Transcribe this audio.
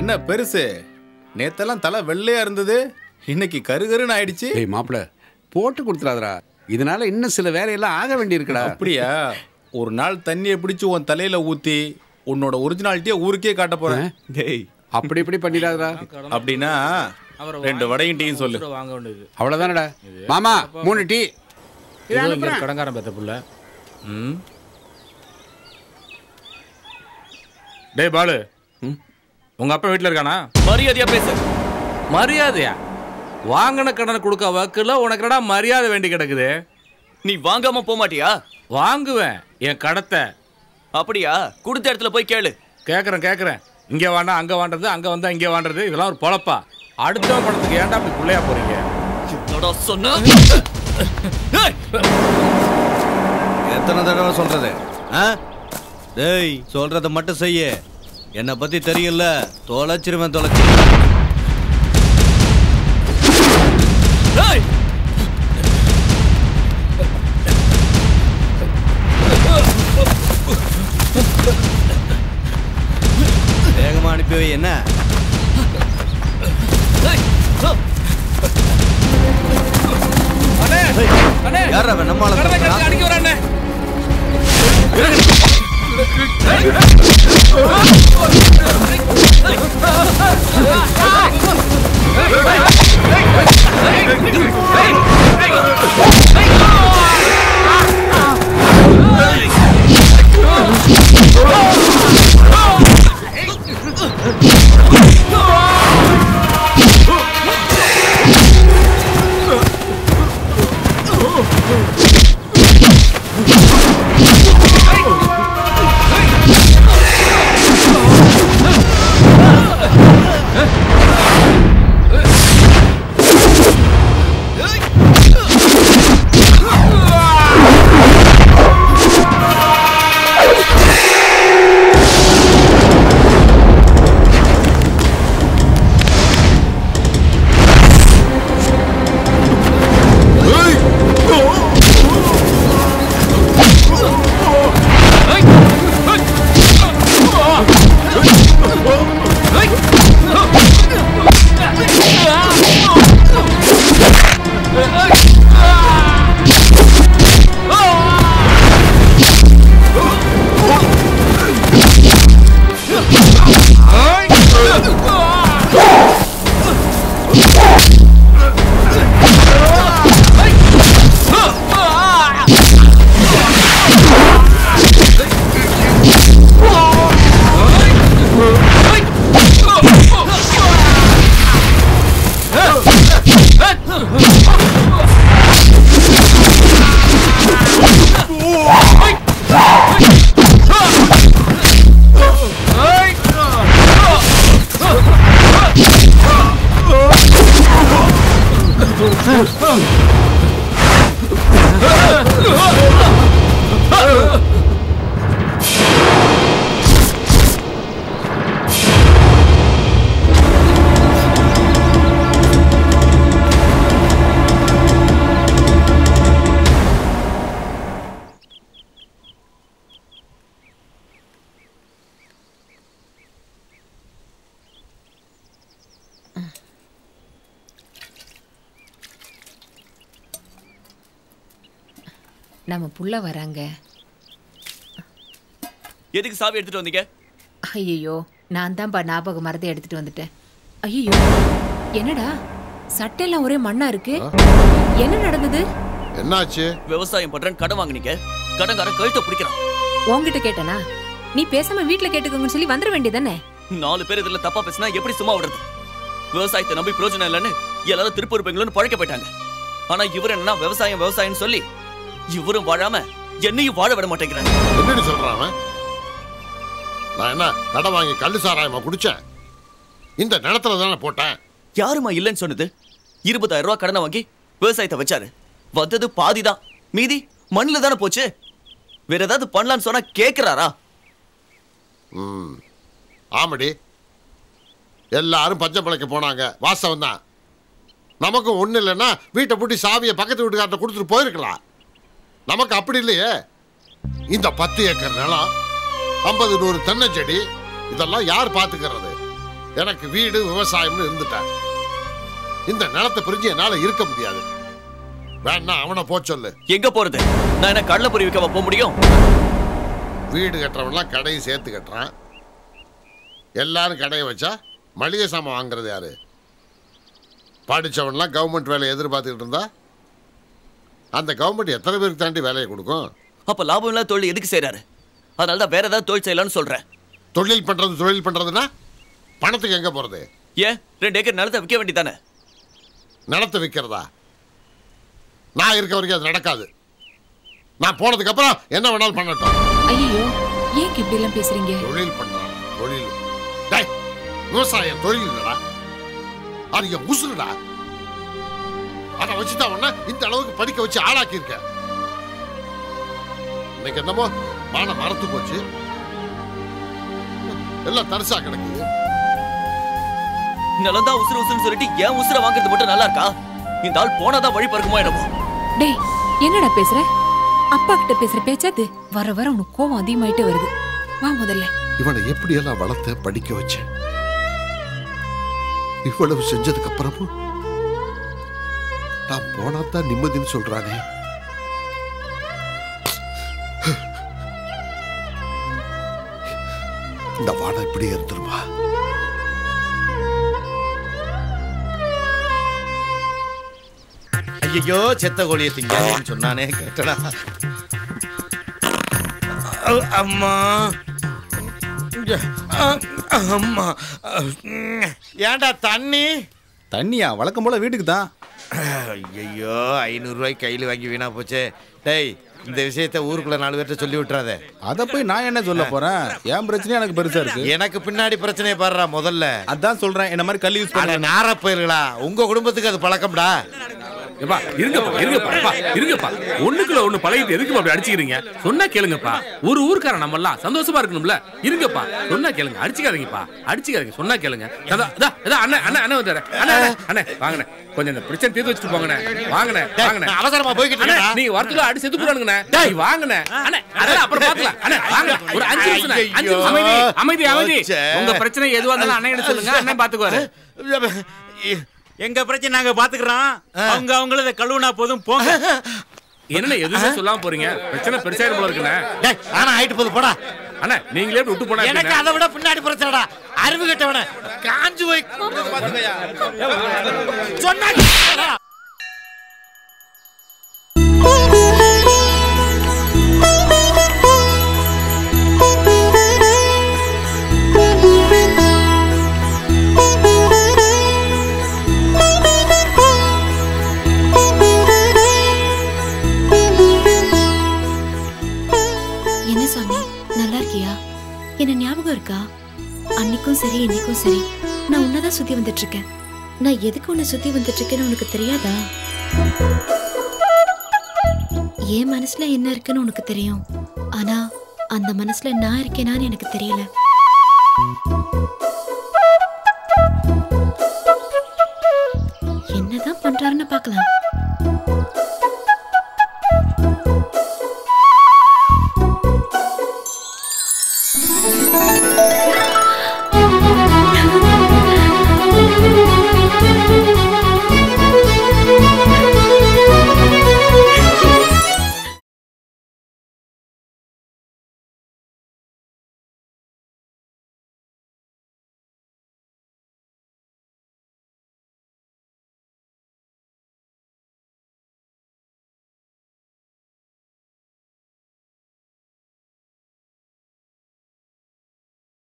என்ன பெருசு நேத்தெல்லாம் தலை வெள்ளையா இருந்தது இன்னைக்கு கருகருன்னு ஆயிடுச்சு ஏய் மாப்பிள போட்டு கொடுத்துறாதடா இதனால இன்னும் சில வேலையெல்லாம் ஆக வேண்டியிருக்குடா அப்படியா ஒரு நாள் தண்ணியை பிடிச்சு உன் தலையில ஊத்தி உன்னோட ஒரிஜினாலிட்டியை ஊருக்கே காட்ட போறேன் டேய் அப்படி இப்படி பண்ணிடாதடா அப்படின்னா ரெண்டு வடையும் டீயும் சொல்லு வாங்க வேண்டியது அவ்வளவுதானடா மாமா மூணு டீ இதை இதோ இங்க அனுப்புறேன். கடங்காரன் பெத்த புள்ள ம் டேய் பாலு உங்க அப்பா வீட்ல இருக்கானா மரியாதையா பேசு மரியாதையா வாங்கின கடனை கொடுக்க வாக்குல உனக்கு என்னடா மரியாதை வேண்டி கிடக்குது நீ வாங்காம போக மாட்டியா வாங்குவேன் என் கடத்தை அப்படியா கொடுத்த இடத்துல போய் கேளு கேட்குறேன் கேட்குறேன் இங்கே வாண்டா அங்கே வாண்டது அங்கே வந்தா இங்கே வாண்டது இதெல்லாம் ஒரு பொழப்பா அடுத்த படத்துக்கு ஏன்டா அப்படி பிள்ளையா போறீங்க என்னடா சொன்ன ஏய், எத்தனை தடவை சொல்றது ஆ டேய் சொல்றத மட்டும் செய்ய என்னை பத்தி தெரியல தொலைச்சிருவேன் தொலைச்சி ஏய், வேகமா அனுப்பி வை என்ன ஏய், ஆ, அண்ணே அண்ணே யார் அவன் நம்மால கடனை கட்டி அடிக்க வரானே நம்ம புள்ள வராங்க எதுக்கு சாவி எடுத்துட்டு வந்தீங்க ஐயோ நான் தான்ப்பா ஞாபகம் மறந்து எடுத்துட்டு வந்துட்டேன் ஐயோ என்னடா சட்டையெல்லாம் ஒரே மண்ணா இருக்கு என்ன நடந்தது என்னாச்சு விவசாயம் பண்றேன் கடன் வாங்குனீங்க கடன்காரன் கழுத்தை பிடிக்கிறான் உன்கிட்ட கேட்டனா நீ பேசாம வீட்ல கேட்டுக்கோங்கன்னு சொல்லி வந்துட வேண்டியதானே நாலு பேர் இதுல தப்பா பேசினா எப்படி சும்மா விடுறது விவசாயத்தை நம்பி பிரயோஜனம் இல்லைன்னு எல்லாரும் திருப்பூர் பெங்களூர்னு பழக்க போயிட்டாங்க ஆனா இவர் என்னன்னா விவசாயம் விவசாயம்னு சொல்லி இவரும் வாழாம என்னையும் வாழ விட மாட்டேங்கிறாரு என்னடி சொல்றான் அவன் நான் என்ன கடன் வாங்கி கள்ளு சாராயமா குடிச்சேன் இந்த நிலத்துல தானே போட்டேன் யாருமா இல்லைன்னு சொன்னது இருபதாயிரம் ரூபாய் கடனை வாங்கி விவசாயத்தை வச்சாரு வந்தது பாதிதான் மீதி மண்ணுல தானே போச்சு வேற ஏதாவது பண்ணலாம்னு சொன்னா கேக்குறாரா ம் ஆமாடி எல்லாரும் பச்சை பிழைக்க போனாங்க வாஸ்தவம் தான் நமக்கும் ஒன்றும் இல்லைன்னா வீட்டை பூட்டி சாவியை பக்கத்து வீட்டுக்கார்ட்ட கொடுத்துட்டு போயிருக்கலாம் நமக்கு அப்படி இல்லையே இந்த பத்து ஏக்கர் நிலம் ஐம்பது நூறு தென்னை செடி இதெல்லாம் யார் பார்த்துக்கிறது எனக்கு வீடு விவசாயம்னு இருந்துட்டேன் இந்த நிலத்தை பிரிஞ்சு என்னால இருக்க முடியாது வேணா அவனை போ சொல்லு எங்க போறது நான் என்ன கடலை பொறி வைக்கவா போக முடியும் வீடு கட்டுறவன்லாம் கடையை சேர்த்து கட்டுறான் எல்லாரும் கடையை வச்சா மளிகை சாமான் வாங்குறது யாரு படித்தவன்லாம் கவர்மெண்ட் வேலையை எதிர்பார்த்துக்கிட்டு இருந்தா அந்த கவர்மெண்ட் எத்தனை பேருக்கு தாண்டி வேலையை கொடுக்கும் அப்ப லாபம் இல்லாத தொழில் எதுக்கு செய்றாரு அதனால தான் வேற ஏதாவது தொழில் செய்யலாம்னு சொல்றேன் தொழில் பண்றது தொழில் பண்றதுன்னா பணத்துக்கு எங்க போறது ஏன் ரெண்டு ஏக்கர் நிலத்தை விற்க வேண்டியதானே நிலத்தை விற்கிறதா நான் இருக்க வரைக்கும் அது நடக்காது நான் போனதுக்கு அப்புறம் என்ன வேணாலும் பண்ணட்டும் ஐயோ ஏன் இப்படி எல்லாம் பேசுறீங்க தொழில் பண்றான் தொழில் டேய் விவசாயம் தொழில் இல்லடா அது என் உசுருடா அதை வச்சுதான் உன்ன இந்த அளவுக்கு படிக்க வச்சு ஆளாக்கி இருக்க இன்னைக்கு என்னமோ வானம் மறத்து போச்சு எல்லாம் தரிசா கிடக்குது நிலம் தான் உசுறு உசுறுன்னு சொல்லிட்டு ஏன் உசுரை வாங்குறது மட்டும் நல்லா இருக்கா இந்த ஆள் போனாதான் வழி பறக்குமோ என்னமோ டேய் என்னடா பேசுற அப்பா கிட்ட பேசுற பேச்சாது வர வர உனக்கு கோவம் அதிகமாயிட்டே வருது வா முதல்ல இவனை எப்படியெல்லாம் வளர்த்த படிக்க வச்சேன் இவ்வளவு செஞ்சதுக்கு அப்புறமும் நான் போனா தான் நிம்மதின்னு சொல்றானே இந்த வானம் இப்படியே இருந்துருமா ஐயோ செத்த கோழியை திங்கன்னு சொன்னானே கேட்டடா அ- அம்மா இங்க, அ- அம்மா ஏன்டா தண்ணி தண்ணியா வழக்கம் போல வீட்டுக்கு தான் ஐயோ ஐநூறுரூவாய்க்கு கையில் வாங்கி வீணா போச்சே டேய் இந்த விஷயத்த ஊருக்குள்ள நாலு பேர்ட்ட சொல்லி விட்டுறாத அதை போய் நான் என்ன சொல்ல போறேன் என் பிரச்சனையும் எனக்கு பெருசா இருக்கு எனக்கு பின்னாடி பிரச்சனையை பாடுறா முதல்ல அதான் சொல்றேன் என்ன மாதிரி கல் யூஸ் அட பண்ண நார போயிருங்களா உங்க குடும்பத்துக்கு அது பழக்கம்டா எப்பா இருங்கப்பா இருங்கப்பா அப்பா, இருங்கப்பா ஒண்ணுக்குள்ள ஒண்ணு பழகிட்டு எதுக்கு அப்படி அடிச்சுக்கிறீங்க சொன்னா கேளுங்கப்பா ஒரு ஊர்க்காரன் நம்ம எல்லாம் சந்தோஷமா இருக்கணும்ல இருங்கப்பா சொன்னா கேளுங்க அடிச்சுக்காதீங்கப்பா அடிச்சுக்காதீங்க சொன்னா கேளுங்க அதான் அதான், அதான் அண்ணன் அண்ணன் அண்ணன் வந்தாரு அண்ணன் அண்ணன், அண்ணன் வாங்கண்ணே கொஞ்சம் இந்த பிரச்சனை தீர்த்து வச்சுட்டு போங்கண்ணே வாங்கண்ணே வாங்கண்ணே நான் அவசரமா போய்கிட்டு அண்ணே, இருக்கேன்டா. நீங்க வரத்துல அடி செத்து போறானுங்கண்ணே டேய் வாங்கண்ணே அண்ணே அதெல்லாம் அப்புறம் பாத்துக்கலாம் அண்ணே வாங்க ஒரு அஞ்சு நிமிஷம் அஞ்சு நிமிஷம் அமைதி அமைதி அமைதி போச்சே. உங்க பிரச்சனை எதுவா இருந்தாலும் அண்ணன் சொல்லுங்க அண்ணன் பாத்துக்குவாரு எங்க பிரச்சனை நாங்க பாத்துக்கிறோம் அவங்க அவங்களத கழுவுனா போதும் போங்க என்ன எதுவுமே சொல்லாம போறீங்க பிரச்சனை பெருசாயிரும் போல இருக்குண்ணே டேய் ஆனா ஆயிட்டு போது போடா அண்ணா நீங்களே இப்படி விட்டு போனா எனக்கு எப்படிண்ணே? அதை விட பின்னாடி பிரச்சனைடா அறிவு கட்டவன காஞ்சு போய் சொன்னா கேளுடா. என்ன சாமி நல்லா இருக்கியா என்ன ஞாபகம் இருக்கா அன்னைக்கும் சரி இன்னைக்கும் சரி நான் உன்னதான் சுத்தி வந்துட்டு இருக்கேன் நான் எதுக்கு உன்னை சுத்தி வந்துட்டு இருக்கேன்னு உனக்கு தெரியாதா என் மனசுல என்ன இருக்குன்னு உனக்கு தெரியும் ஆனா அந்த மனசுல நான் இருக்கேனான்னு எனக்கு தெரியல